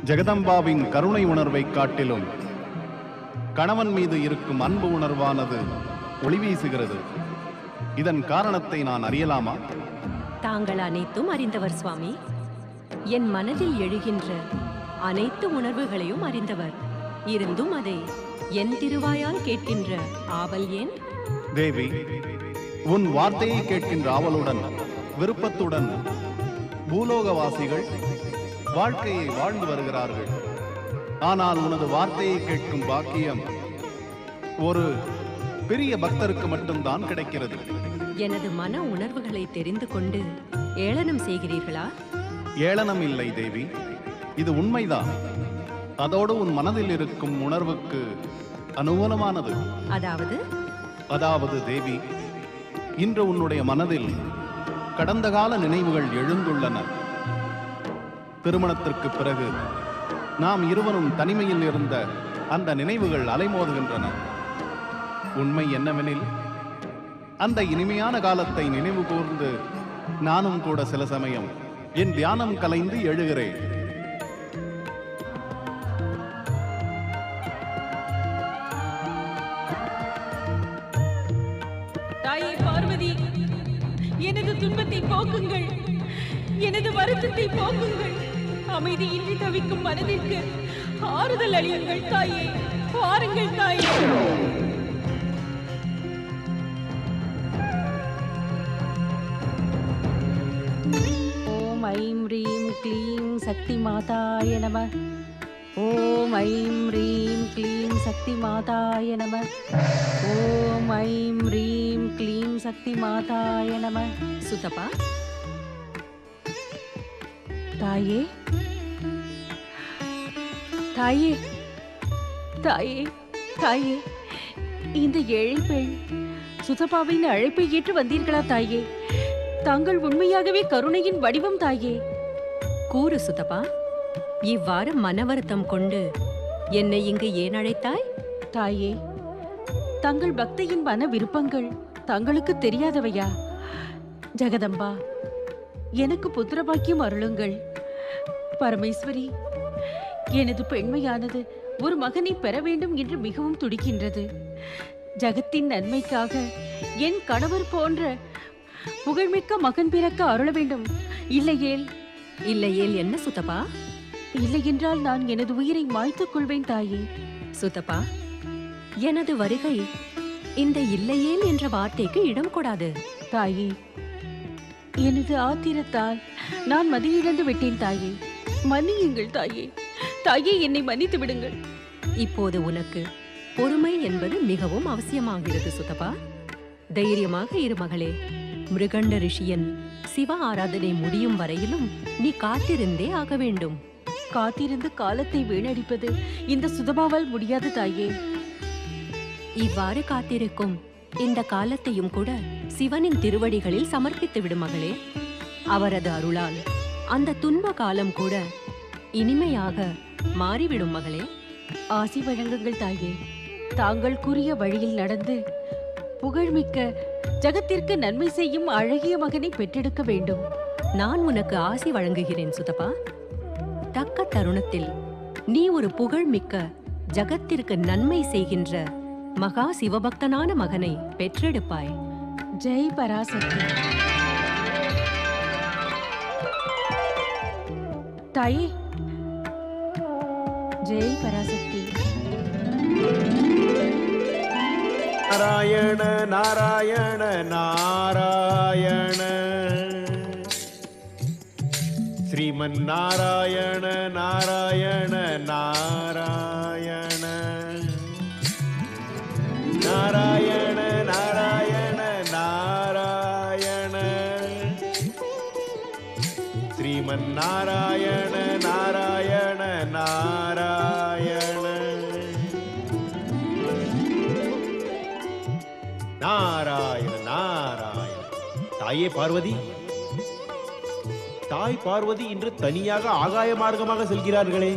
ஜெகதம்பாவின் கருணை உணர்வைக் காட்டிலும் கணவன் மீது இருக்கும் அன்பு உணர்வானது ஒளி வீசுகிறது இதன் காரணத்தை நான் அறியலாமா தாங்கள் அனைத்தும் அறிந்தவர் சுவாமி என் மனதில் எழுகின்ற அனைத்து உணர்வுகளையும் அறிந்தவர் இருந்தும் அதை என் திருவாயால் கேட்கின்ற ஆவல் ஏன் தேவி உன் வார்த்தையை கேட்கின்ற ஆவலுடன் விருப்பத்துடன் பூலோகவாசிகள் வாழ்க்கையை வாழ்ந்து வருகிறார்கள் ஆனால் உனது வார்த்தையை கேட்கும் பாக்கியம் ஒரு பெரிய பக்தருக்கு மட்டும்தான் கிடைக்கிறது எனது மன உணர்வுகளை தெரிந்து கொண்டு ஏளனம் செய்கிறீர்களா ஏளனம் இல்லை தேவி இது உண்மைதான் அதோடு உன் மனதில் இருக்கும் உணர்வுக்கு அனுகூலமானது அதாவது அதாவது தேவி இன்று உன்னுடைய மனதில் கடந்த கால நினைவுகள் எழுந்துள்ளன திருமணத்திற்கு பிறகு நாம் இருவரும் தனிமையில் இருந்த அந்த நினைவுகள் அலைமோதுகின்றன உண்மை என்னவெனில் அந்த இனிமையான காலத்தை நினைவு கூர்ந்து நானும் கூட சில சமயம் என் தியானம் கலைந்து எழுகிறேன் தாயே பார்வதி எனது துன்பத்தை போக்குங்கள் எனது வருத்தத்தை போக்குங்கள் அமைதியின்றி தவிக்கும் மனதிற்கு ஆறுதல் அளியுங்கள் தாயே பாருங்கள் தாயே ஓம் ஐம் ரீம் க்ளீம் சக்தி மாதாய நம ஓம் ஐம் ரீம் க்ளீம் சக்தி மாதாய நம ஓம் ஐம் ரீம் க்ளீம் சக்தி மாதாய நம சுதப்பா தாயே தாயே தாயே தாயே இந்த ஏழை பெண் சுதபாவின் அழைப்பை ஏற்று வந்தீர்களா தாயே தாங்கள் உண்மையாகவே கருணையின் வடிவம் தாயே கூறு சுதப்பா இவ்வாறு மன வருத்தம் கொண்டு என்னை இங்கு ஏன் அழைத்தாய் தாயே தங்கள் பக்தியின் மன விருப்பங்கள் தங்களுக்கு தெரியாதவையா ஜெகதம்பா எனக்கு புத்திர பாக்கியம் அருளுங்கள் பரமேஸ்வரி எனது பெண்மையானது ஒரு மகனை பெற வேண்டும் என்று மிகவும் துடிக்கின்றது ஜகத்தின் நன்மைக்காக என் கணவர் போன்ற புகழ்மிக்க மகன் பிறக்க அருள வேண்டும் இல்லையேல் இல்லையேல் என்ன சுதப்பா இல்லையென்றால் நான் எனது உயிரை மாய்த்துக் கொள்வேன் தாயே சுதப்பா எனது வருகை இந்த இல்லையேல் என்ற வார்த்தைக்கு இடம் கொடாது தாயே எனது ஆத்திரத்தால் நான் மதியிழந்து விட்டேன் தாயே மன்னியுங்கள் தாயே தாயே என்னை மன்னித்து விடுங்கள் இப்போது உனக்கு பொறுமை என்பது மிகவும் அவசியமாகிறது சுதப்பா தைரியமாக இரு மகளே மிருகண்ட ரிஷியன் சிவ ஆராதனை முடியும் வரையிலும் நீ காத்திருந்தே ஆக வேண்டும் காத்திருந்து காலத்தை வீணடிப்பது இந்த சுதபாவால் முடியாது தாயே இவ்வாறு காத்திருக்கும் இந்த காலத்தையும் கூட சிவனின் திருவடிகளில் சமர்ப்பித்து விடு மகளே அவரது அருளால் அந்த துன்ப காலம் கூட இனிமையாக மாறிவிடும் மகளே ஆசி வழங்குங்கள் தாயே தாங்கள் கூறிய வழியில் நடந்து புகழ்மிக்க ஜகத்திற்கு நன்மை செய்யும் அழகிய மகனை பெற்றெடுக்க வேண்டும் நான் உனக்கு ஆசி வழங்குகிறேன் சுதப்பா தக்க தருணத்தில் நீ ஒரு புகழ்மிக்க ஜகத்திற்கு நன்மை செய்கின்ற மகா சிவபக்தனான மகனை பெற்றெடுப்பாய் ஜெய் பராசக்தி தாயே ஜெய் பராசக்தி நாராயண நாராயண நாராயண ஸ்ரீமன் நாராயண நாராயண நாராயண நாராயண நாராயண நாராயண ஸ்ரீமன் நாராயண நாராயண நாராயண நாராயண நாராயண தாயே பார்வதி தாய் பார்வதி இன்று தனியாக ஆகாய மார்க்கமாக செல்கிறார்களே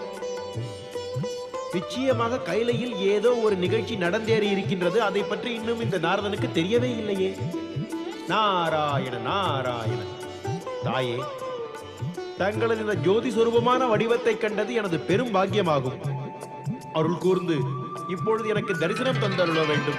நிச்சயமாக கைலையில் ஏதோ ஒரு நிகழ்ச்சி நடந்தேறி இருக்கின்றது அதை பற்றி இன்னும் இந்த நாரதனுக்கு தெரியவே இல்லையே நாராயண நாராயண தாயே தங்களது இந்த ஜோதி சொரூபமான வடிவத்தை கண்டது எனது பெரும் பாக்கியமாகும் அருள் கூர்ந்து இப்பொழுது எனக்கு தரிசனம் தந்தருள வேண்டும்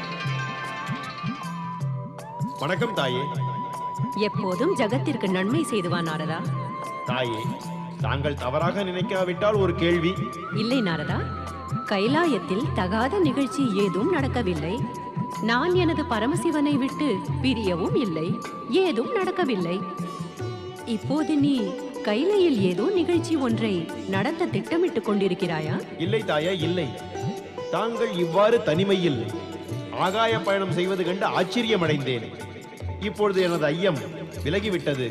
வணக்கம் தாயே எப்போதும் ஜகத்திற்கு நன்மை செய்துவா நாரதா தாயே தாங்கள் தவறாக நினைக்காவிட்டால் ஒரு கேள்வி இல்லை நாரதா கைலாயத்தில் தகாத நிகழ்ச்சி ஏதும் நடக்கவில்லை நான் எனது பரமசிவனை விட்டு பிரியவும் இல்லை ஏதும் நடக்கவில்லை இப்போது நீ கைலையில் ஏதோ நிகழ்ச்சி ஒன்றை நடத்த திட்டமிட்டுக் கொண்டிருக்கிறாயா இல்லை தாயே இல்லை தாங்கள் இவ்வாறு தனிமையில் ஆகாய பயணம் செய்வது கண்டு ஆச்சரியமடைந்தேன் இப்பொழுது எனது ஐயம் விலகிவிட்டது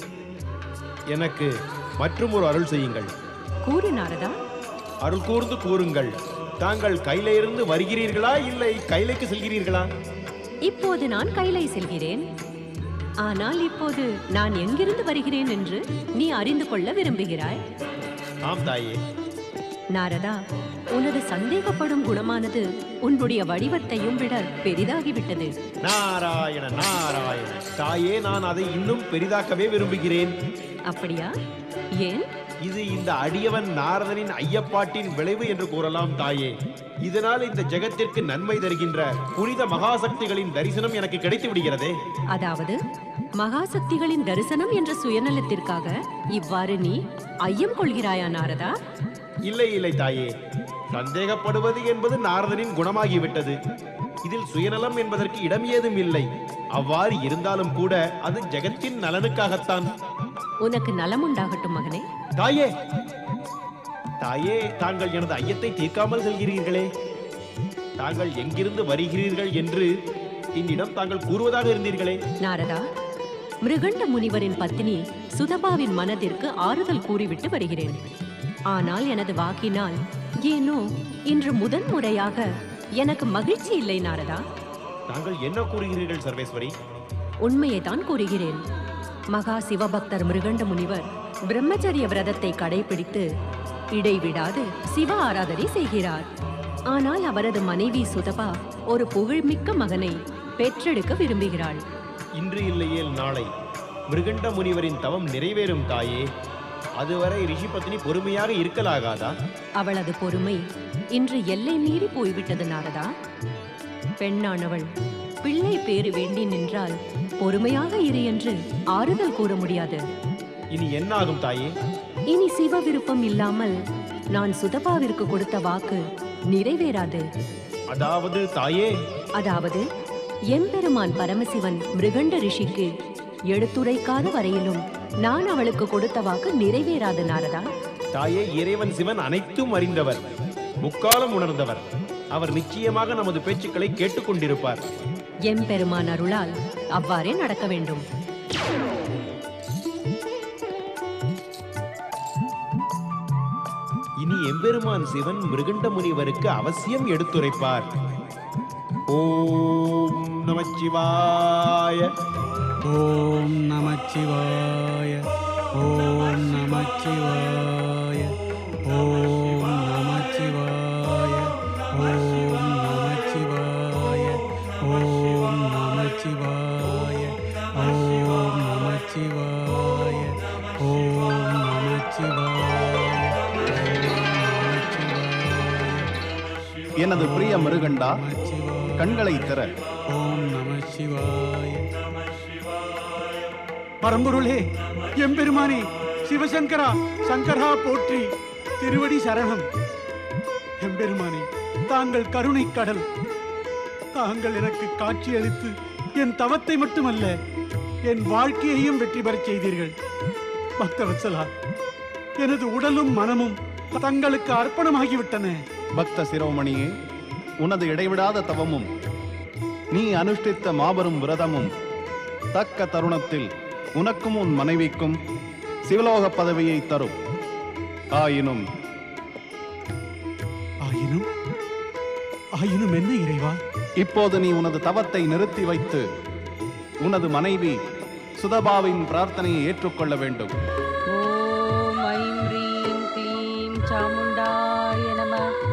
எனக்கு மற்றும் ஒரு அருள் செய்யுங்கள் கூறு நாரதா அருள் கூர்ந்து கூறுங்கள் தாங்கள் கையிலிருந்து வருகிறீர்களா இல்லை கைலைக்கு செல்கிறீர்களா இப்போது நான் கைலை செல்கிறேன் ஆனால் இப்போது நான் எங்கிருந்து வருகிறேன் என்று நீ அறிந்து கொள்ள விரும்புகிறாய் ஆம் தாயே நாரதா உனது சந்தேகப்படும் குணமானது உன்னுடைய வடிவத்தையும் விட பெரிதாகிவிட்டது நாராயண நாராயண தாயே நான் அதை இன்னும் பெரிதாக்கவே விரும்புகிறேன் அப்படியா ஏன் இது இந்த அடியவன் நாரதனின் ஐயப்பாட்டின் விளைவு என்று கூறலாம் தாயே இதனால் இந்த ஜெகத்திற்கு நன்மை தருகின்ற புனித மகாசக்திகளின் தரிசனம் எனக்கு கிடைத்து விடுகிறதே அதாவது மகாசக்திகளின் தரிசனம் என்ற சுயநலத்திற்காக இவ்வாறு நீ ஐயம் கொள்கிறாயா நாரதா இல்லை இல்லை தாயே சந்தேகப்படுவது என்பது நாரதனின் குணமாகிவிட்டது இதில் சுயநலம் என்பதற்கு இடம் ஏதும் இல்லை அவ்வாறு இருந்தாலும் கூட அது ஜெகத்தின் நலனுக்காகத்தான் உனக்கு நலம் உண்டாகட்டும் மகனே தாயே தாயே தாங்கள் எனது ஐயத்தை தீர்க்காமல் செல்கிறீர்களே தாங்கள் எங்கிருந்து வருகிறீர்கள் என்று என்னிடம் தாங்கள் கூறுவதாக இருந்தீர்களே நாரதா மிருகண்ட முனிவரின் பத்தினி சுதபாவின் மனதிற்கு ஆறுதல் கூறிவிட்டு வருகிறேன் ஆனால் எனது வாக்கினால் ஏனோ இன்று முதன் முறையாக எனக்கு மகிழ்ச்சி இல்லை நாரதா தாங்கள் என்ன கூறுகிறீர்கள் சர்வேஸ்வரி உண்மையை தான் கூறுகிறேன் மகா சிவபக்தர் மிருகண்ட முனிவர் பிரம்மச்சரிய விரதத்தை கடைபிடித்து இடைவிடாது சிவ ஆராதனை செய்கிறார் ஆனால் அவரது மனைவி சுதபா ஒரு புகழ்மிக்க மகனை பெற்றெடுக்க விரும்புகிறாள் இன்று இல்லையேல் நாளை மிருகண்ட முனிவரின் தவம் நிறைவேறும் தாயே அதுவரை ரிஷி பத்னி பொறுமையாக இருக்கலாகாதா அவளது பொறுமை இன்று எல்லை மீறி போய்விட்டது நாரதா பெண்ணானவள் பிள்ளை பேறு வேண்டி நின்றால் பொறுமையாக இரு என்று ஆறுதல் கூற முடியாது இனி என்ன ஆகும் தாயே இனி சிவ விருப்பம் இல்லாமல் நான் சுதபாவிற்கு கொடுத்த வாக்கு நிறைவேறாது அதாவது தாயே அதாவது எம்பெருமான் பரமசிவன் மிருகண்ட ரிஷிக்கு எடுத்துரைக்காத வரையிலும் நான் அவளுக்கு கொடுத்த வாக்கு நிறைவேறாது நாரதா தாயே இறைவன் சிவன் அனைத்தும் அறிந்தவர் முக்காலம் உணர்ந்தவர் அவர் நிச்சயமாக நமது பேச்சுக்களை கேட்டுக்கொண்டிருப்பார் எம்பெருமான் அருளால் அவ்வாறே நடக்க வேண்டும் இனி எம்பெருமான் சிவன் மிருகண்ட முனிவருக்கு அவசியம் எடுத்துரைப்பார் ஓம் நமச்சிவாய ஓம் நமச்சிவாய ஓம் நமச்சிவாய ஓம் நமச்சிவாய ஓம் நமச்சிவாய ஓம் நமச்சிவாய ஓம் நமச்சிவாய ஓம் நமச்சிவாய எனது பிரிய மிருகண்டா கண்களை திற ஓம் நம சிவாய பரம்பொருளே எம்பெருமானே சிவசங்கரா சங்கரா போற்றி திருவடி சரணம் எம்பெருமானே தாங்கள் கருணை கடல் தாங்கள் எனக்கு காட்சி அளித்து என் தவத்தை மட்டுமல்ல என் வாழ்க்கையையும் வெற்றி பெறச் செய்தீர்கள் பக்தவத்சலா எனது உடலும் மனமும் தங்களுக்கு அர்ப்பணமாகிவிட்டன பக்த சிரோமணியே உனது இடைவிடாத தவமும் நீ அனுஷ்டித்த மாபெரும் விரதமும் தக்க தருணத்தில் உனக்கும் உன் மனைவிக்கும் சிவலோக பதவியை தரும் ஆயினும் ஆயினும் ஆயினும் என்ன இறைவா இப்போது நீ உனது தவத்தை நிறுத்தி வைத்து உனது மனைவி சுதபாவின் பிரார்த்தனையை ஏற்றுக்கொள்ள வேண்டும் ஓம் ஐம் ரீம் க்ளீம் சாமுண்டாய நம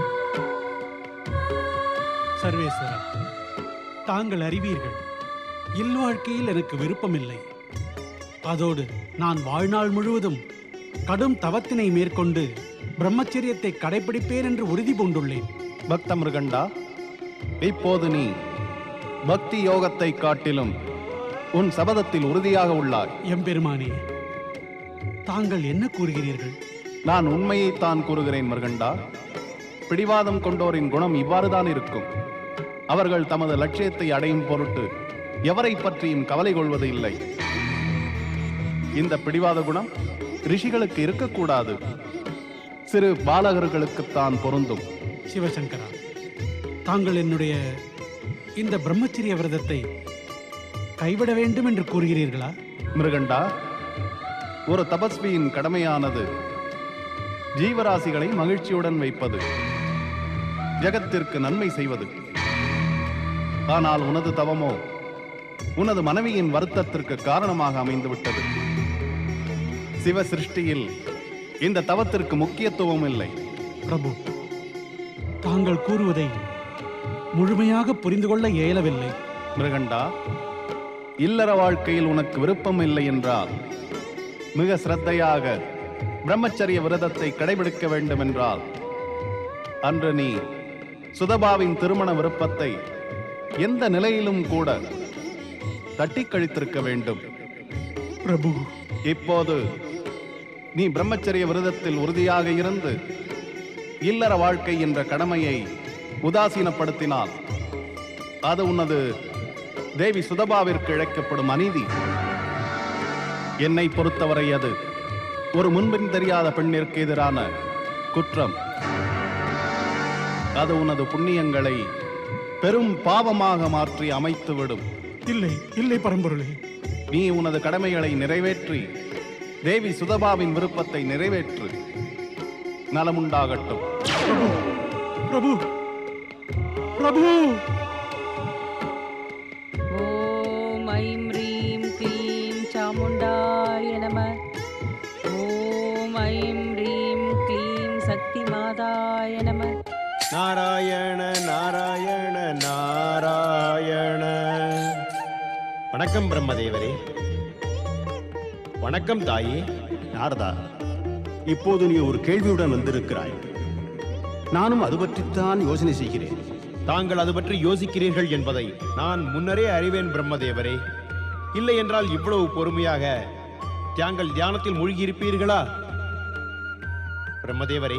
சர்வேஸ்வரா தாங்கள் அறிவீர்கள் இல்வாழ்க்கையில் எனக்கு விருப்பமில்லை அதோடு நான் வாழ்நாள் முழுவதும் கடும் தவத்தினை மேற்கொண்டு பிரம்மச்சரியத்தை கடைபிடிப்பேன் என்று உறுதி பூண்டுள்ளேன் பக்த மிருகண்டா இப்போது நீ பக்தி யோகத்தை காட்டிலும் உன் சபதத்தில் உறுதியாக உள்ளாய் எம்பெருமானே தாங்கள் என்ன கூறுகிறீர்கள் நான் உண்மையைத்தான் கூறுகிறேன் மர்கண்டா பிடிவாதம் கொண்டோரின் குணம் இவ்வாறுதான் இருக்கும் அவர்கள் தமது லட்சியத்தை அடையும் பொருட்டு எவரை பற்றியும் கவலை கொள்வது இல்லை இந்த பிடிவாத குணம் ரிஷிகளுக்கு இருக்கக்கூடாது சிறு பாலகர்களுக்குத்தான் பொருந்தும் சிவசங்கரா தாங்கள் என்னுடைய இந்த பிரம்மச்சரிய விரதத்தை கைவிட வேண்டும் என்று கூறுகிறீர்களா மிருகண்டா ஒரு தபஸ்வியின் கடமையானது ஜீவராசிகளை மகிழ்ச்சியுடன் வைப்பது ஜகத்திற்கு நன்மை செய்வது ஆனால் உனது தவமோ உனது மனைவியின் வருத்தத்திற்கு காரணமாக அமைந்துவிட்டது சிவ சிருஷ்டியில் இந்த தவத்திற்கு முக்கியத்துவம் இல்லை பிரபு தாங்கள் கூறுவதை முழுமையாக புரிந்து கொள்ள இயலவில்லை மிருகண்டா இல்லற வாழ்க்கையில் உனக்கு விருப்பம் இல்லை என்றால் மிக சிரத்தையாக பிரம்மச்சரிய விரதத்தை கடைபிடிக்க வேண்டும் என்றால் அன்று நீ சுதபாவின் திருமண விருப்பத்தை எந்த நிலையிலும் கூட தட்டி கழித்திருக்க வேண்டும் பிரபு இப்போது நீ பிரம்மச்சரிய விரதத்தில் உறுதியாக இருந்து இல்லற வாழ்க்கை என்ற கடமையை உதாசீனப்படுத்தினால் அது உனது தேவி சுதபாவிற்கு இழைக்கப்படும் அநீதி என்னை பொறுத்தவரை அது ஒரு முன்பின் தெரியாத பெண்ணிற்கு எதிரான குற்றம் அது உனது புண்ணியங்களை பெரும் பாவமாக மாற்றி அமைத்துவிடும் இல்லை இல்லை பரம்பொருளே நீ உனது கடமைகளை நிறைவேற்றி தேவி சுதபாவின் விருப்பத்தை நிறைவேற்று நலமுண்டாகட்டும் பிரபு பிரபு ஓம் ஐம் ரீம் க்ளீம் சாமுண்டாய நம ஓம் ஐம் ரீம் க்ளீம் சக்தி மாதாய நம நாராயண நாராயண நாராயண வணக்கம் பிரம்மதேவரே வணக்கம் தாயே நாரதா இப்போது நீ ஒரு கேள்வியுடன் வந்திருக்கிறாய் நானும் அது பற்றித்தான் யோசனை செய்கிறேன் தாங்கள் அது பற்றி யோசிக்கிறீர்கள் என்பதை நான் முன்னரே அறிவேன் பிரம்மதேவரே இல்லை என்றால் இவ்வளவு பொறுமையாக தாங்கள் தியானத்தில் மூழ்கியிருப்பீர்களா பிரம்மதேவரே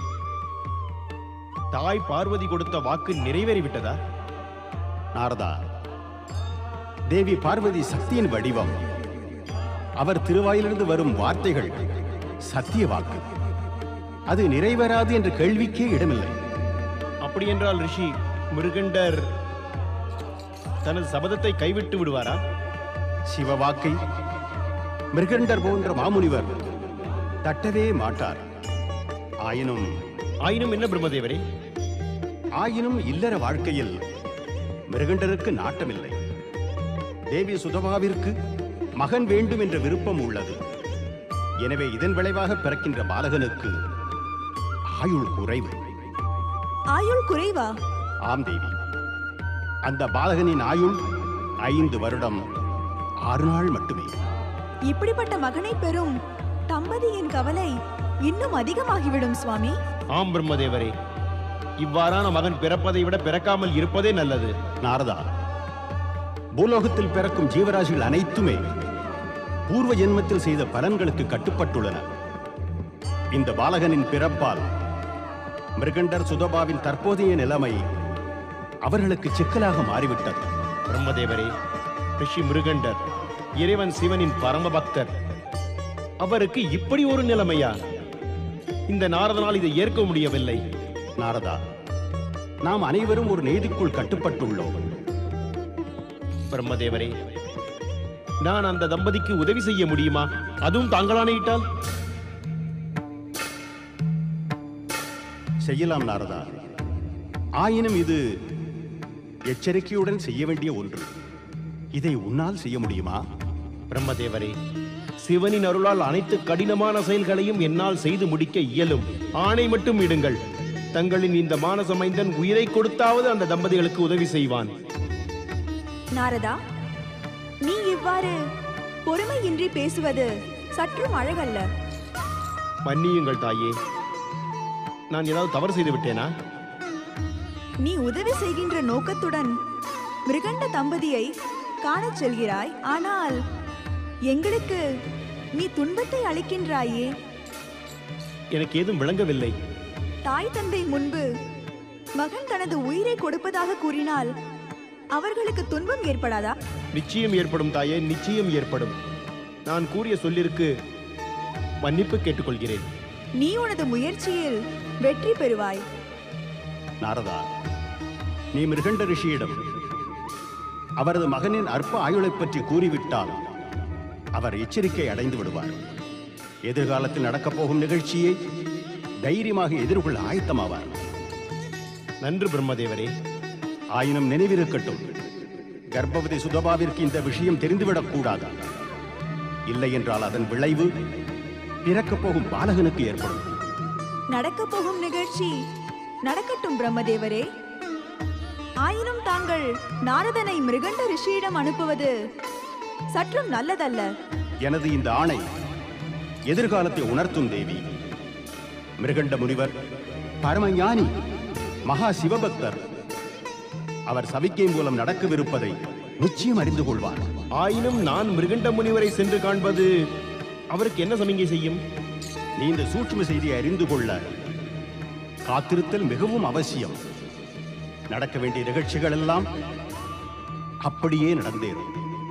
தாய் பார்வதி கொடுத்த வாக்கு நிறைவேறிவிட்டதா நாரதா தேவி பார்வதி சக்தியின் வடிவம் அவர் திருவாயிலிருந்து வரும் வார்த்தைகள் சத்திய வாக்கு அது நிறைவேறாது என்ற கேள்விக்கே இடமில்லை அப்படி என்றால் ரிஷி மிருகண்டர் தனது சபதத்தை கைவிட்டு விடுவாரா சிவ வாக்கை மிருகண்டர் போன்ற மாமுனிவர் தட்டவே மாட்டார் ஆயினும் ஆயினும் என்ன பிரம்மதேவரே ஆயினும் இல்லற வாழ்க்கையில் மிருகண்டருக்கு நாட்டமில்லை தேவி சுதபாவிற்கு மகன் வேண்டும் என்ற விருப்பம் உள்ளது எனவே இதன் விளைவாக பிறக்கின்ற பாலகனுக்கு ஆயுள் குறைவு ஆயுள் குறைவா ஆம் தேவி அந்த பாலகனின் ஆயுள் ஐந்து வருடம் ஆறு நாள் மட்டுமே இப்படிப்பட்ட மகனை பெறும் தம்பதியின் கவலை இன்னும் அதிகமாகிவிடும் சுவாமி ஆம் பிரம்மதேவரே இவ்வாறான மகன் பிறப்பதை விட பிறக்காமல் இருப்பதே நல்லது நாரதா பூலோகத்தில் பிறக்கும் ஜீவராசிகள் அனைத்துமே பூர்வ ஜென்மத்தில் செய்த பலன்களுக்கு கட்டுப்பட்டுள்ளன இந்த பாலகனின் பிறப்பால் மிருகண்டர் சுதபாவின் தற்போதைய நிலைமை அவர்களுக்கு சிக்கலாக மாறிவிட்டது பிரம்மதேவரே ரிஷி மிருகண்டர் இறைவன் சிவனின் பரம பக்தர் அவருக்கு இப்படி ஒரு நிலைமையா இந்த நாரதனால் இதை ஏற்க முடியவில்லை நாரதா நாம் அனைவரும் ஒரு நீதிக்குள் கட்டுப்பட்டுள்ளோம் பிரம்மதேவரே நான் அந்த தம்பதிக்கு உதவி செய்ய முடியுமா அதுவும் தாங்களானையிட்டால் செய்யலாம் நாரதா ஆயினும் இது எச்சரிக்கையுடன் செய்ய வேண்டிய ஒன்று இதை உன்னால் செய்ய முடியுமா பிரம்மதேவரே சிவனின் அருளால் அனைத்து கடினமான செயல்களையும் என்னால் செய்து முடிக்க இயலும் ஆணை மட்டும் இடுங்கள் தங்களின் இந்த மானச மைந்தன் உயிரை கொடுத்தாவது அந்த தம்பதிகளுக்கு உதவி செய்வான் நாரதா நீ இவ்வாறு பொறுமையின்றி பேசுவது சற்றும் அழகல்ல மன்னியுங்கள் தாயே நான் ஏதாவது தவறு செய்து விட்டேனா நீ உதவி செய்கின்ற நோக்கத்துடன் மிருகண்ட தம்பதியை காணச் செல்கிறாய் ஆனால் எங்களுக்கு நீ துன்பத்தை அளிக்கின்றாயே எனக்கு ஏதும் விளங்கவில்லை தாய் தந்தை முன்பு மகன் தனது உயிரை கொடுப்பதாக கூறினால் அவர்களுக்கு துன்பம் ஏற்படாதா நிச்சயம் ஏற்படும் தாயே நிச்சயம் ஏற்படும் நான் கூறிய சொல்லிற்கு மன்னிப்பு கேட்டுக்கொள்கிறேன் நீ உனது முயற்சியில் வெற்றி பெறுவாய் நாரதா நீ மிருகண்ட ரிஷியிடம் அவரது மகனின் அற்ப ஆயுளைப் பற்றி கூறிவிட்டால் அவர் எச்சரிக்கை அடைந்து விடுவார் எதிர்காலத்தில் நடக்கப் போகும் நிகழ்ச்சியை தைரியமாக எதிர்கொள்ள ஆயத்தமாவார் நன்று பிரம்மதேவரே ஆயினும் நினைவிருக்கட்டும் கர்ப்பவதி சுதபாவிற்கு இந்த விஷயம் தெரிந்துவிடக் கூடாது இல்லை என்றால் அதன் விளைவு பிறக்கப் போகும் பாலகனுக்கு ஏற்படும் நடக்கப் போகும் நிகழ்ச்சி நடக்கட்டும் பிரம்மதேவரே ஆயினும் தாங்கள் நாரதனை மிருகண்ட ரிஷியிடம் அனுப்புவது சற்றும் நல்லதல்ல எனது இந்த ஆணை எதிர்காலத்தை உணர்த்தும் தேவி மிருகண்ட முனிவர் பரமஞானி மகா சிவபக்தர் அவர் சவிக்கை மூலம் நடக்கவிருப்பதை நிச்சயம் அறிந்து கொள்வார் ஆயினும் நான் மிருகண்ட முனிவரை சென்று காண்பது அவருக்கு என்ன சமிங்கை செய்யும் நீ இந்த சூட்சும செய்தியை அறிந்து கொள்ள காத்திருத்தல் மிகவும் அவசியம் நடக்க வேண்டிய நிகழ்ச்சிகள் எல்லாம் அப்படியே நடந்தேறும்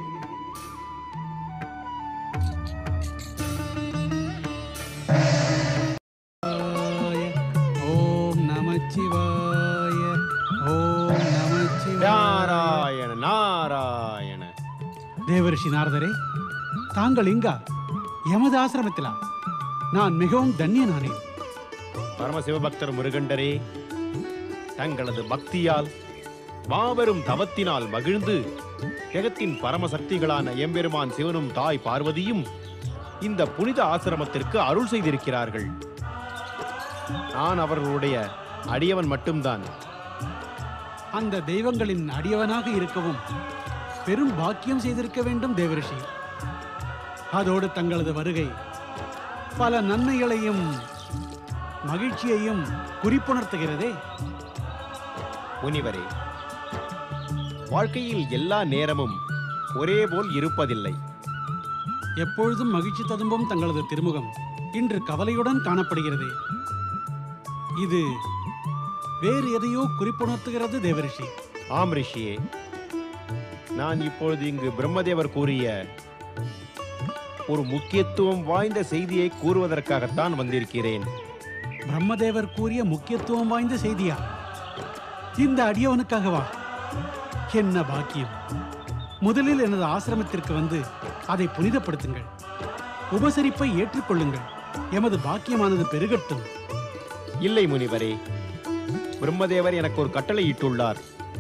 ஓம் நமச்சிவாய ஓம் நமச்சிவாய நாராயண நாராயண தேவரிஷி நாரதரே தாங்கள் இங்கா எமது ஆசிரமத்திலா நான் மிகவும் தன்யனானேன் பரமசிவபக்தர் முருகண்டரே தங்களது பக்தியால் மாபெரும் தவத்தினால் மகிழ்ந்து ஜெகத்தின் பரமசக்திகளான எம்பெருமான் சிவனும் தாய் பார்வதியும் இந்த புனித ஆசிரமத்திற்கு அருள் செய்திருக்கிறார்கள் நான் அவர்களுடைய அடியவன் மட்டும்தான் அந்த தெய்வங்களின் அடியவனாக இருக்கவும் பெரும் பாக்கியம் செய்திருக்க வேண்டும் தேவரிஷி அதோடு தங்களது வருகை பல நன்மைகளையும் மகிழ்ச்சியையும் குறிப்புணர்த்துகிறதே முனிவரே வாழ்க்கையில் எல்லா நேரமும் ஒரே போல் இருப்பதில்லை எப்பொழுதும் மகிழ்ச்சி ததும்பும் தங்களது திருமுகம் இன்று கவலையுடன் காணப்படுகிறது இது வேறு எதையோ குறிப்புணர்த்துகிறது தேவரிஷி ஆம் ரிஷியே நான் இப்பொழுது இங்கு பிரம்மதேவர் கூறிய ஒரு முக்கியத்துவம் வாய்ந்த செய்தியை கூறுவதற்காகத்தான் வந்திருக்கிறேன் பிரம்மதேவர் கூறிய முக்கியத்துவம் வாய்ந்த செய்தியா இந்த அடியவனுக்காகவா என்ன பாக்கியம் முதலில் எனது ஆசிரமத்திற்கு வந்து அதை புனிதப்படுத்துங்கள் உபசரிப்பை ஏற்றுக்கொள்ளுங்கள் எமது பாக்கியமானது பெருகட்டும் இல்லை முனிவரே பிரம்மதேவர் எனக்கு ஒரு கட்டளை இட்டுள்ளார்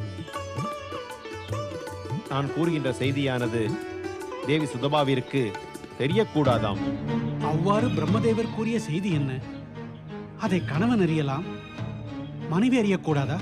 நான் கூறுகின்ற செய்தியானது தேவி சுதபாவிற்கு தெரியக்கூடாதாம் அவ்வாறு பிரம்மதேவர் கூறிய செய்தி என்ன அதை கணவன் அறியலாம் மனைவி அறியக்கூடாதா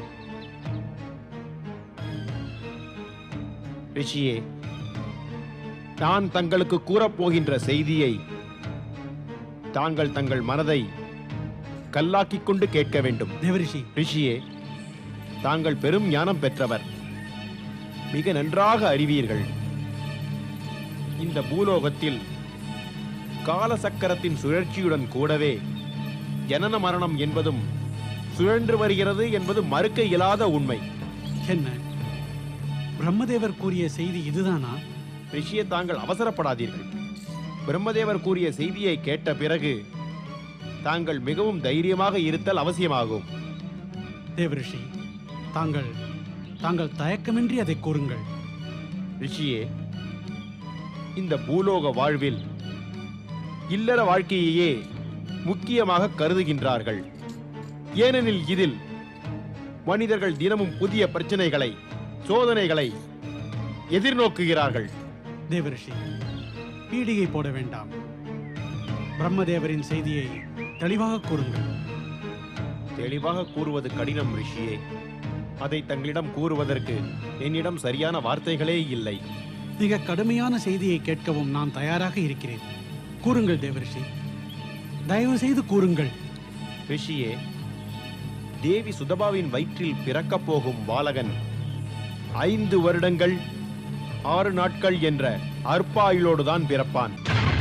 ரிஷியே நான் தங்களுக்கு கூறப்போகின்ற செய்தியை தாங்கள் தங்கள் மனதை கல்லாக்கிக் கொண்டு கேட்க வேண்டும் தேவரிஷி ரிஷியே தாங்கள் பெரும் ஞானம் பெற்றவர் மிக நன்றாக அறிவீர்கள் இந்த பூலோகத்தில் கால சக்கரத்தின் சுழற்சியுடன் கூடவே ஜனன மரணம் என்பதும் சுழன்று வருகிறது என்பது மறுக்க இயலாத உண்மை என்ன பிரம்மதேவர் கூறிய செய்தி இதுதானா ரிஷியே தாங்கள் அவசரப்படாதீர்கள் பிரம்மதேவர் கூறிய செய்தியை கேட்ட பிறகு தாங்கள் மிகவும் தைரியமாக இருத்தல் அவசியமாகும் தேவரிஷி தாங்கள் தாங்கள் தயக்கமின்றி அதை கூறுங்கள் ரிஷியே இந்த பூலோக வாழ்வில் இல்லற வாழ்க்கையையே முக்கியமாக கருதுகின்றார்கள் ஏனெனில் இதில் மனிதர்கள் தினமும் புதிய பிரச்சனைகளை சோதனைகளை எதிர்நோக்குகிறார்கள் தேவரிஷி பீடிகை போட வேண்டாம் பிரம்மதேவரின் செய்தியை தெளிவாக கூறுங்கள் தெளிவாக கூறுவது கடினம் ரிஷியே அதை தங்களிடம் கூறுவதற்கு என்னிடம் சரியான வார்த்தைகளே இல்லை மிக கடுமையான செய்தியை கேட்கவும் நான் தயாராக இருக்கிறேன் கூறுங்கள் தேவரிஷி தயவு செய்து கூறுங்கள் ரிஷியே தேவி சுதபாவின் வயிற்றில் பிறக்கப் போகும் பாலகன் ஐந்து வருடங்கள் ஆறு நாட்கள் என்ற அற்பாயுளோடுதான் பிறப்பான்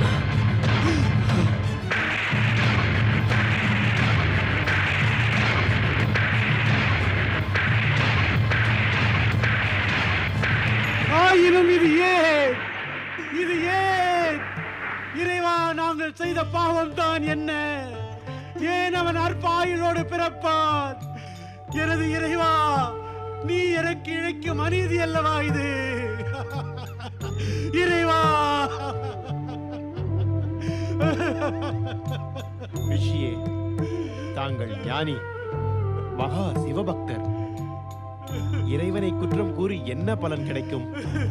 ஆயினும் இது ஏன் இது ஏன் இறைவா நாங்கள் செய்த பாவம் தான் என்ன ஏன் அவன் அற்பாயுளோடு பிறப்பான் எனது இறைவா நீ எனக்கு இழைக்கும் அநீதி அல்லவா இது இறைவா ரிஷியே தாங்கள் ஞானி மகா சிவபக்தர் இறைவனை குற்றம் கூறி என்ன பலன் கிடைக்கும்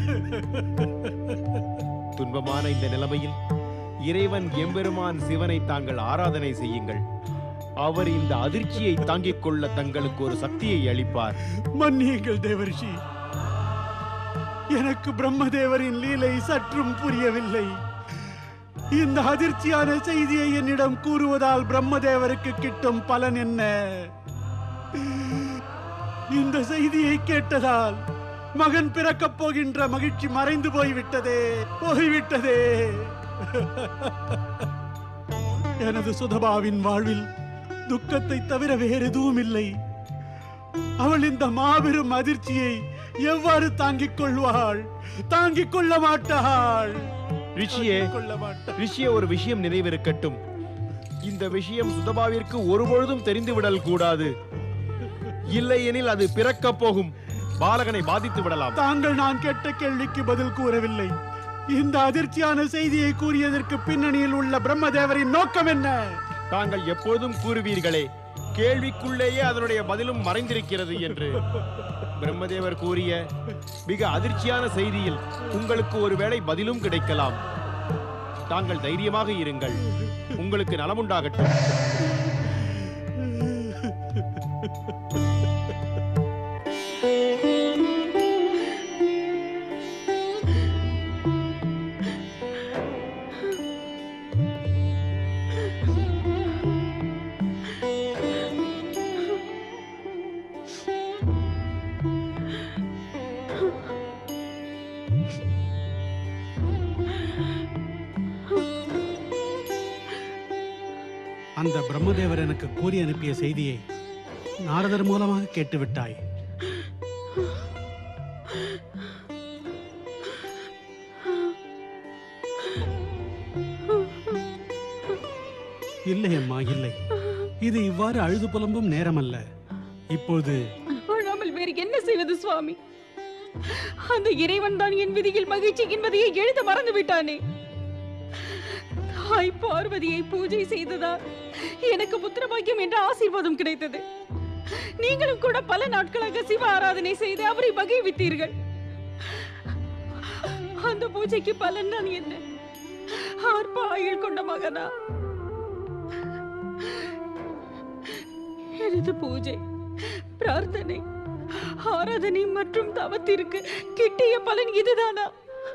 துன்பமான இந்த நிலைமையில் இறைவன் எம்பெருமான் சிவனை தாங்கள் ஆராதனை செய்யுங்கள் அவர் இந்த அதிர்ச்சியை தாங்கிக் கொள்ள தங்களுக்கு ஒரு சக்தியை அளிப்பார் மன்னியுங்கள் தேவரிஷி எனக்கு பிரம்மதேவரின் லீலை சற்றும் புரியவில்லை இந்த அதிர்ச்சியான செய்தியை என்னிடம் கூறுவதால் பிரம்மதேவருக்கு கிட்டும் பலன் என்ன இந்த செய்தியை கேட்டதால் மகன் பிறக்கப் போகின்ற மகிழ்ச்சி மறைந்து போய்விட்டதே போய்விட்டதே எனது சுதபாவின் வாழ்வில் துக்கத்தை தவிர வேறு எதுவும் இல்லை அவள் இந்த மாபெரும் அதிர்ச்சியை எவ்வாறு தாங்கிக் கொள்வாள் தாங்கிக் கொள்ள மாட்டாள் ரிஷியே தாங்கிக் கொள்ள மாட்டாள் ரிஷியே ஒரு விஷயம் நினைவிருக்கட்டும் இந்த விஷயம் சுதபாவிற்கு ஒருபொழுதும் தெரிந்துவிடல் கூடாது இல்லையெனில் அது பிறக்கப் போகும் பாலகனை பாதித்து விடலாம் தாங்கள் நான் கேட்ட கேள்விக்கு பதில் கூறவில்லை இந்த அதிர்ச்சியான செய்தியை கூறியதற்கு பின்னணியில் உள்ள பிரம்மதேவரின் நோக்கம் என்ன தாங்கள் எப்போதும் கூறுவீர்களே கேள்விக்குள்ளேயே அதனுடைய பதிலும் மறைந்திருக்கிறது என்று பிரம்மதேவர் கூறிய மிக அதிர்ச்சியான செய்தியில் உங்களுக்கு ஒருவேளை பதிலும் கிடைக்கலாம் தாங்கள் தைரியமாக இருங்கள் உங்களுக்கு நலமுண்டாகட்டும் அந்த பிரம்மதேவர் எனக்கு கூறி அனுப்பிய செய்தியை நாரதர் மூலமாக கேட்டுவிட்டாய் இல்லை அம்மா இல்லை இது இவ்வாறு அழுது புலம்பும் நேரமல்ல இப்பொழுது அழாமல் வேறு என்ன செய்வது சுவாமி அந்த இறைவன் தான் என் விதியில் மகிழ்ச்சி என்பதையே எழுத மறந்து விட்டானே தாய் பார்வதியை பூஜை செய்ததால் எனக்கு புத்திரபாக்கியம் என்ற ஆசீர்வாதம் கிடைத்தது நீங்களும் கூட பல நாட்களாக சிவ ஆராதனை செய்து அவரை மகிழ்வித்தீர்கள் அந்த பூஜைக்கு பலன் தான் என்ன ஆர்ப்ப ஆயுள் கொண்ட மகனா எனது பூஜை பிரார்த்தனை ஆராதனை மற்றும் தவத்திற்கு கிட்டிய பலன் இதுதானா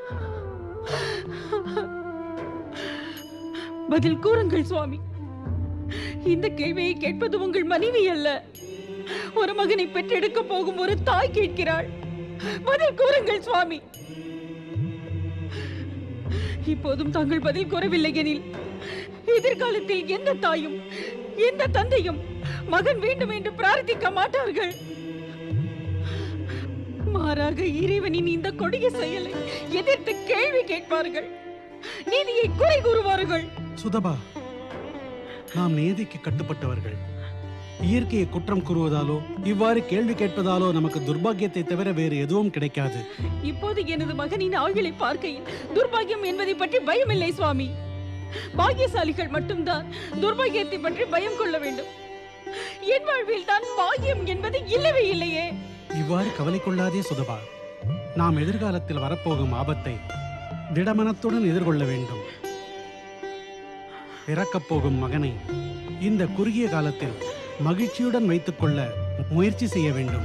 பதில் கூறுங்கள் சுவாமி இந்த கேள்வியை கேட்பது உங்கள் மனைவி அல்ல ஒரு மகனை பெற்றெடுக்க போகும் ஒரு தாய் கேட்கிறாள் பதில் கூறுங்கள் சுவாமி இப்போதும் தாங்கள் பதில் கூறவில்லை எனில் எதிர்காலத்தில் எந்த தாயும் எந்த தந்தையும் மகன் வேண்டும் என்று பிரார்த்திக்க மாட்டார்கள் மாறாக இறைவனின் இந்த கொடிய செயலை எதிர்த்து கேள்வி கேட்பார்கள் நீதியை குறை கூறுவார்கள் சுதபா நாம் நீதிக்கு கட்டுப்பட்டவர்கள் இயற்கையை குற்றம் கூறுவதாலோ இவ்வாறு கேள்வி கேட்பதாலோ நமக்கு துர்பாக்கியத்தை தவிர வேறு எதுவும் கிடைக்காது இப்போது எனது மகனின் ஆயுளை பார்க்கையில் துர்பாகியம் என்பதை பற்றி பயமில்லை சுவாமி பாக்கியசாலிகள் மட்டும்தான் துர்பாகியத்தை பற்றி பயம் கொள்ள வேண்டும் என் வாழ்வில் தான் பாக்கியம் என்பது இல்லவே இல்லையே இவ்வாறு கவலை கொள்ளாதே சுதபா நாம் எதிர்காலத்தில் வரப்போகும் ஆபத்தை திடமனத்துடன் எதிர்கொள்ள வேண்டும் பிறக்கப் போகும் மகனை இந்த குறுகிய காலத்தில் மகிழ்ச்சியுடன் வைத்துக்கொள்ள முயற்சி செய்ய வேண்டும்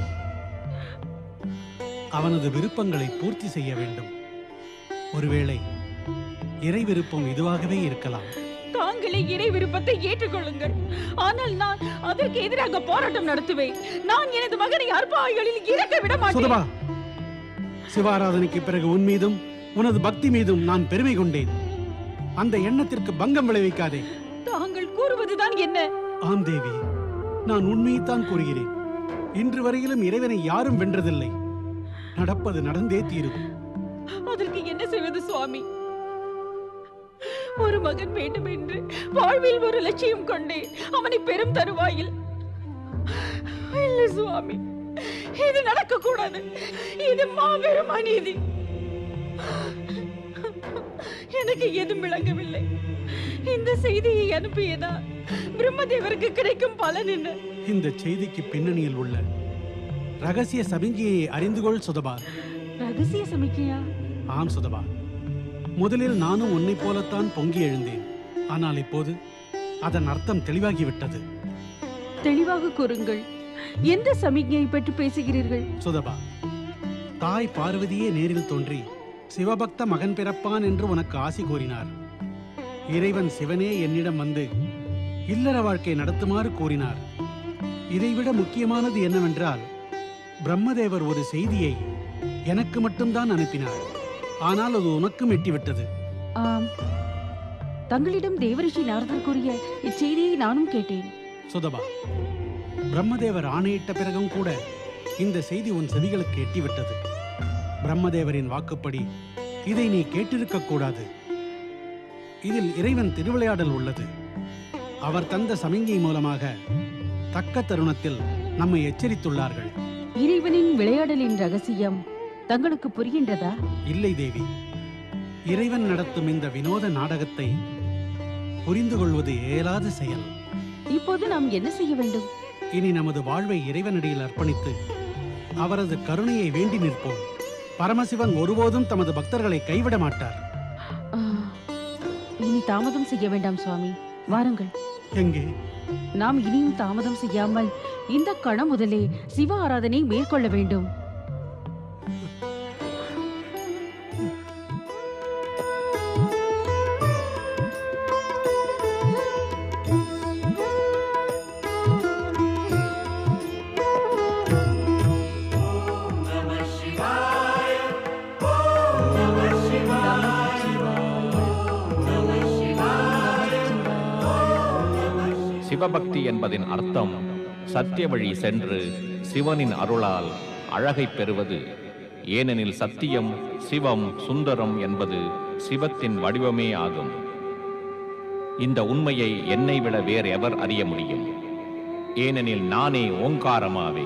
அவனது விருப்பங்களை பூர்த்தி செய்ய வேண்டும் ஒருவேளை இறை விருப்பம் இதுவாகவே இருக்கலாம் தாங்களே இறை விருப்பத்தை ஏற்றுக்கொள்ளுங்கள் ஆனால் நான் அதற்கு எதிராக போராட்டம் நடத்துவேன் நான் எனது மகனை அற்ப ஆயுளில் இறக்க விட சுதபா மாட்டேன் சிவாராதனைக்கு பிறகு உன் மீதும் உனது பக்தி மீதும் நான் பெருமை கொண்டேன் அந்த எண்ணத்திற்கு பங்கம் விளைவிக்காதே தாங்கள் கூறுவதுதான் என்ன ஆம் தேவி நான் உண்மையைத்தான் கூறுகிறேன் இன்று வரையிலும் இறைவனை யாரும் வென்றதில்லை நடப்பது நடந்தே தீரும் அதற்கு என்ன செய்வது சுவாமி ஒரு மகன் வேண்டும் என்று வாழ்வில் ஒரு லட்சியம் கொண்டேன் அவனை பெரும் தருவாயில் இல்லை சுவாமி இது நடக்க கூடாது இது மாபெரும் அநீதி எனக்கு எதுவும் விளங்கவில்லை இந்த செய்தியை அனுப்பியதா பிரம்மதேவருக்கு கிடைக்கும் பலன் என்ன இந்த செய்திக்கு பின்னணியில் உள்ள ரகசிய சமிஞ்ஞையை அறிந்து கொள் சுதபா ரகசிய சமிக்கையா ஆம் சுதபா முதலில் நானும் உன்னைப் போலத்தான் பொங்கி எழுந்தேன் ஆனால் இப்போது அதன் அர்த்தம் தெளிவாகிவிட்டது தெளிவாக கூறுங்கள் எந்த சமிக்ஞையை பற்றி பேசுகிறீர்கள் சுதபா தாய் பார்வதியே நேரில் தோன்றி சிவபக்த மகன் பிறப்பான் என்று உனக்கு ஆசி கூறினார் இறைவன் சிவனே என்னிடம் வந்து இல்லற வாழ்க்கை நடத்துமாறு கூறினார் இதைவிட முக்கியமானது என்னவென்றால் பிரம்மதேவர் ஒரு செய்தியை எனக்கு மட்டும்தான் அனுப்பினார் ஆனால் அது உனக்கும் எட்டிவிட்டது ஆம் தங்களிடம் தேவரிஷி நாரதர் கூறிய இச்செய்தியை நானும் கேட்டேன் சுதபா பிரம்மதேவர் ஆணையிட்ட பிறகும் கூட இந்த செய்தி உன் செவிகளுக்கு எட்டிவிட்டது பிரம்மதேவரின் வாக்குப்படி இதை நீ கேட்டிருக்க கூடாது இதில் இறைவன் திருவிளையாடல் உள்ளது அவர் தந்த சமிஞ்சை மூலமாக தக்க தருணத்தில் நம்மை எச்சரித்துள்ளார்கள் இறைவனின் விளையாடலின் ரகசியம் தங்களுக்கு புரிகின்றதா இல்லை தேவி இறைவன் நடத்தும் இந்த வினோத நாடகத்தை புரிந்து கொள்வது இயலாத செயல் இப்போது நாம் என்ன செய்ய வேண்டும் இனி நமது வாழ்வை இறைவனடியில் அர்ப்பணித்து அவரது கருணையை வேண்டி நிற்போம் பரமசிவன் ஒருபோதும் தமது பக்தர்களை கைவிட மாட்டார் ஆ, இனி தாமதம் செய்ய வேண்டாம் சுவாமி வாருங்கள் எங்கே நாம் இனியும் தாமதம் செய்யாமல் இந்த கணம் முதலே சிவ ஆராதனை மேற்கொள்ள வேண்டும் சிவபக்தி என்பதின் அர்த்தம் சத்திய வழி சென்று சிவனின் அருளால் அழகைப் பெறுவது ஏனெனில் சத்தியம் சிவம் சுந்தரம் என்பது சிவத்தின் வடிவமே ஆகும் இந்த உண்மையை என்னை விட வேறு எவர் அறிய முடியும் ஏனெனில் நானே ஓங்காரமாவே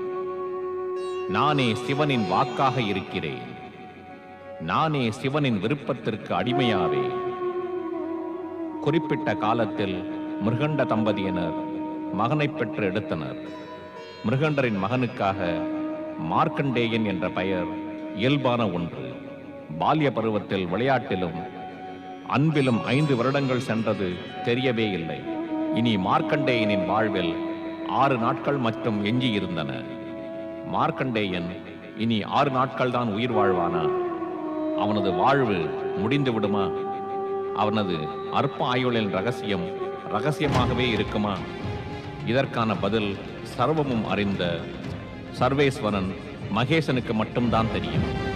நானே சிவனின் வாக்காக இருக்கிறேன் நானே சிவனின் விருப்பத்திற்கு அடிமையாவே குறிப்பிட்ட காலத்தில் மிருகண்ட தம்பதியினர் மகனைப் பெற்று எடுத்தனர் மிருகண்டரின் மகனுக்காக மார்க்கண்டேயன் என்ற பெயர் இயல்பான ஒன்று பால்ய பருவத்தில் விளையாட்டிலும் அன்பிலும் ஐந்து வருடங்கள் சென்றது தெரியவே இல்லை இனி மார்க்கண்டேயனின் வாழ்வில் ஆறு நாட்கள் மட்டும் எஞ்சி இருந்தன மார்க்கண்டேயன் இனி ஆறு நாட்கள் தான் உயிர் வாழ்வானா அவனது வாழ்வு முடிந்து விடுமா அவனது அற்ப ஆயுளின் ரகசியம் ரகசியமாகவே இருக்குமா இதற்கான பதில் சர்வமும் அறிந்த சர்வேஸ்வரன் மகேசனுக்கு மட்டும்தான் தெரியும்